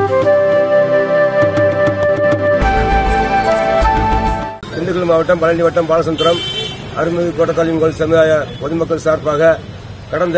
திண்டுக்கல் மாவட்டம் பழனி வட்டம் பாலசந்திரம் அருள்மிகு கோட்டத்தாலின் கோயில் சமுதாய பொதுமக்கள் சார்பாக கடந்த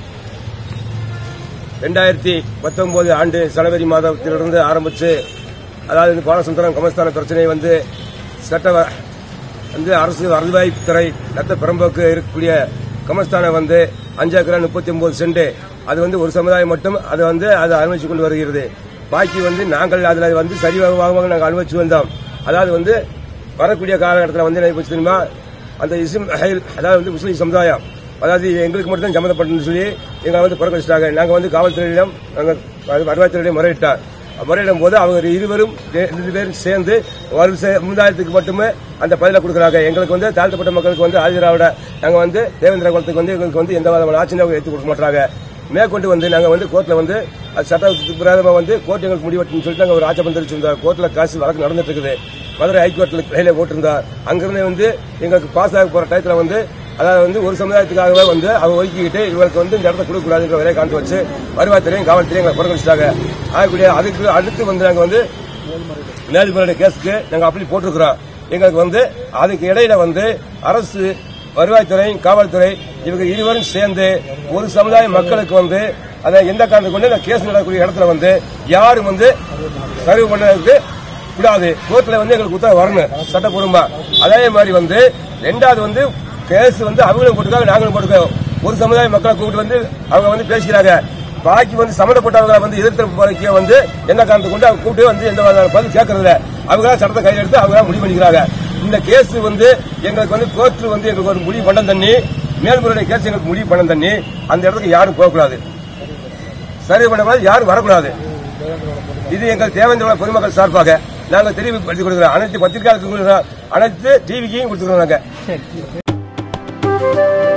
ரெண்டாயிரத்தி பத்தொன்பது ஆண்டு ஜனவரி மாதத்திலிருந்து ஆரம்பித்து அதாவது இந்த பாலசந்திரம் கமஸ்தான பிரச்சனை வந்து சட்ட வ- வந்து அரசு வருவாய்த்துறை ரத்த பெரம்போக்கு இருக்கக்கூடிய கமஸ்தானம் வந்து அஞ்சு ஏக்கரா முப்பத்தி ஒன்பது சென்ட் அது வந்து ஒரு சமுதாயம் மட்டும் அது வந்து அதை அனுமதிச்சு கொண்டு வருகிறது பாக்கி வந்து நாங்கள் அதில் வந்து சரிவாக நாங்கள் அனுமதிச்சு வந்தோம் அதாவது வந்து வரக்கூடிய காலகட்டத்தில் வந்து என்ன போச்சு தெரியுமா அந்த இஸ்ம் அதாவது வந்து முஸ்லீம் சமுதாயம் அதாவது எங்களுக்கு மட்டும் தான் சம்மந்தப்பட்டதுன்னு சொல்லி எங்களை வந்து புறக்கணிச்சிட்டாங்க நாங்கள் வந்து காவல்துறையிடம் நாங்கள் வருவாய்த்துறையிடம் முறையிட்டார் முறையிடும் போது அவங்க இருவரும் ரெ- ரெண்டு பேரும் சேர்ந்து ஒரு சே- சமுதாயத்துக்கு மட்டுமே அந்த பதிலை கொடுக்குறாங்க எங்களுக்கு வந்து தாழ்த்தப்பட்ட மக்களுக்கு வந்து ஆஜராவிட நாங்கள் வந்து தேவேந்திர குலத்துக்கு வந்து எங்களுக்கு வந்து எந்த விதமான ஆட்சியும் அவங்க எடுத்து கொடுக்க மாட்டாங்க மேற்கொண்டு வந்து நாங்கள் வந்து கோர்ட்டில் வந்து அது சட்டத்துக்கு பிரகாரமாக வந்து கோர்ட் எங்களுக்கு முடிவெட்டுன்னு சொல்லிட்டு நாங்கள் ஒரு ஆட்சேபம் தெரிவிச்சிருந்தோம் கோர்ட்டில் காசு வழக்கு நடந்துட்டு இருக்குது மதுரை ஹைகோர்ட்டில் கையில் போட்டிருந்தார் அங்கிருந்து வந்து எங்களுக்கு பாஸ் ஆக போகிற டயத்தில் வந்து அதாவது வந்து ஒரு சமுதாயத்துக்காகவே வந்து அவங்க ஒதுக்கிக்கிட்டு இவங்களுக்கு வந்து இந்த இடத்த கொடுக்கக்கூடாதுன்ற வரையை காமிச்சு வச்சு வருவாய்த்துறையும் காவல்துறையும் எங்களை புறக்கணிச்சிட்டாங்க ஆகக்கூடிய அதுக்கு அடுத்து வந்து நாங்கள் வந்து மேல்முறையீடு கேஸுக்கு நாங்கள் அப்படி போட்டிருக்கிறோம் எங்களுக்கு வந்து அதுக்கு இடையில வந்து அரசு வருவாய்த்துறை காவல்துறை இவங்க இருவரும் சேர்ந்து ஒரு சமுதாய மக்களுக்கு வந்து அதை எந்த காரணத்துக்கு கொண்டு இந்த கேஸ் நடக்கக்கூடிய இடத்துல வந்து யாரும் வந்து சர்வ் பண்ணதுக்கு கூடாது கோர்ட்ல வந்து எங்களுக்கு உத்தரவு வரணும் சட்டப்பூர்வமா அதே மாதிரி வந்து ரெண்டாவது வந்து கேஸ் வந்து அவங்களும் போட்டுக்காங்க நாங்களும் போட்டுக்கோம் ஒரு சமுதாய மக்களை கூப்பிட்டு வந்து அவங்க வந்து பேசிக்கிறாங்க பாக்கி வந்து சம்மந்தப்பட்டவங்களை வந்து எதிர்த்து போறதுக்கு வந்து என்ன காரணத்தை கொண்டு அவங்க கூப்பிட்டு வந்து எந்த விதமான பதில் கேட்கறது இல்ல அவங்க சட்டத்தை கையில் எடுத்து அவங்க முடிவு பண்ணிக்கிறாங்க இந்த கேஸ் வந்து எங்களுக்கு வந்து கோர்ட் வந்து எங்களுக்கு ஒரு முடிவு பண்ண தண்ணி மேல்முறையீடு கேஸ் எங்களுக்கு முடிவு பண்ண தண்ணி அந்த இடத்துக்கு யாரும் போகக்கூடாது சரி பண்ணக்கூடாது யாரும் வரக்கூடாது இது எங்கள் தேவேந்திர பொதுமக்கள் சார்பாக நாங்கள் தெரிவிப்படுத்திக் கொடுக்கிறோம் அனைத்து பத்திரிகையாளர்களுக்கும் கொடுக்கிறோம். அனைத்து டிவிக்கையும் கொடுத்துக்கிறோம் நாங்க